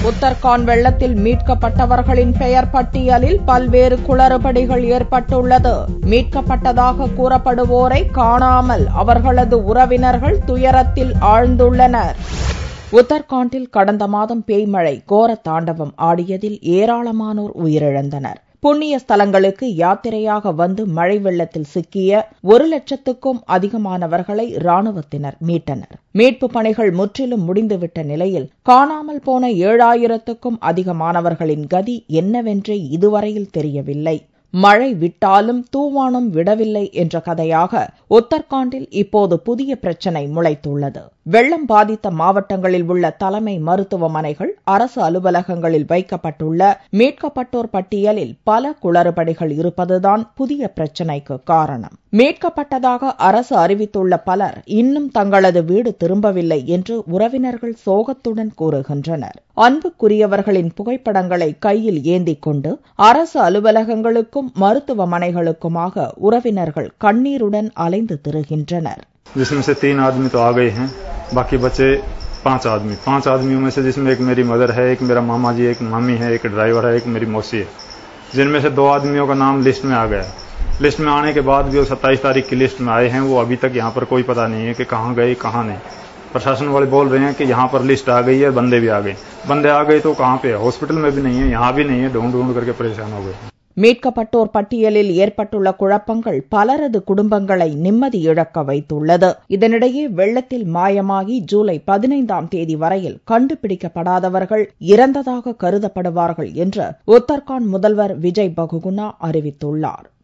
உத்தரகாண்ட் வெள்ளத்தில் மீட்கப்பட்டவர்களின் பெயர் பட்டியலில் பல்வேறு குளறுபடிகள் ஏற்பட்டுள்ளது மீட்கப்பட்டதாக கூறப்படுவோரை காணாமல் அவர்களது உறவினர்கள் துயரத்தில் ஆழ்ந்துள்ளனர் உத்தரகாண்டில் கடந்த மாதம் பேய்மழை கோர தாண்டவம் ஆடியதில் ஏராளமானோர் உயிரிழந்தனர் புண்ணிய ஸ்தலங்களுக்கு யாத்திரையாக வந்து மழை வெள்ளத்தில் சிக்கிய ஒரு லட்சத்துக்கும் அதிகமானவர்களை ராணுவத்தினர் மீட்டனர் மீட்பு பணிகள் முற்றிலும் முடிந்துவிட்ட நிலையில் காணாமல் போன ஏழாயிரத்துக்கும் அதிகமானவர்களின் கதி என்னவென்றே இதுவரையில் தெரியவில்லை மழை விட்டாலும் தூவானம் விடவில்லை என்ற கதையாக உத்தரகாண்டில் இப்போது புதிய பிரச்சினை முளைத்துள்ளது வெள்ளம் பாதித்த மாவட்டங்களில் உள்ள தலைமை மருத்துவமனைகள் அரசு அலுவலகங்களில் வைக்கப்பட்டுள்ள மீட்கப்பட்டோர் பட்டியலில் பல குளறுபடிகள் இருப்பதுதான் புதிய பிரச்சினைக்கு காரணம் மீட்கப்பட்டதாக அரசு அறிவித்துள்ள பலர் இன்னும் தங்களது வீடு திரும்பவில்லை என்று உறவினர்கள் சோகத்துடன் கூறுகின்றனர் அன்புக்குரியவர்களின் புகைப்படங்களை கையில் ஏந்திக் கொண்டு அரசு அலுவலகங்களுக்கும் மருத்துவமனைகளுக்குமாக உறவினர்கள் கண்ணீருடன் அலைந்து திரிகின்றனர் जिसमें से तीन आदमी तो आ गए हैं बाकी बचे पांच आदमी पांच आदमियों में से जिसमें एक मेरी मदर है एक मेरा मामा जी एक मम्मी है एक ड्राइवर है एक मेरी मौसी है जिनमें से दो आदमियों का नाम लिस्ट में आ गया है लिस्ट में आने के बाद भी वो सत्ताईस तारीख की लिस्ट में आए हैं वो अभी तक यहाँ पर कोई पता नहीं है कि कहाँ गए कहाँ नहीं प्रशासन वाले बोल रहे हैं कि यहाँ पर लिस्ट आ गई है बंदे भी आ गए बंदे आ गए तो कहाँ पे है हॉस्पिटल में भी नहीं है यहाँ भी नहीं है ढूंढ ढूंढ करके परेशान हो गए மீட்கப்பட்டோர் பட்டியலில் ஏற்பட்டுள்ள குழப்பங்கள் பலரது குடும்பங்களை நிம்மதி இழக்க வைத்துள்ளது இதனிடையே வெள்ளத்தில் மாயமாகி ஜூலை பதினைந்தாம் தேதி வரையில் கண்டுபிடிக்கப்படாதவர்கள் இறந்ததாக கருதப்படுவார்கள் என்று உத்தரகாண்ட் முதல்வர் விஜய் பகுகுணா அறிவித்துள்ளார்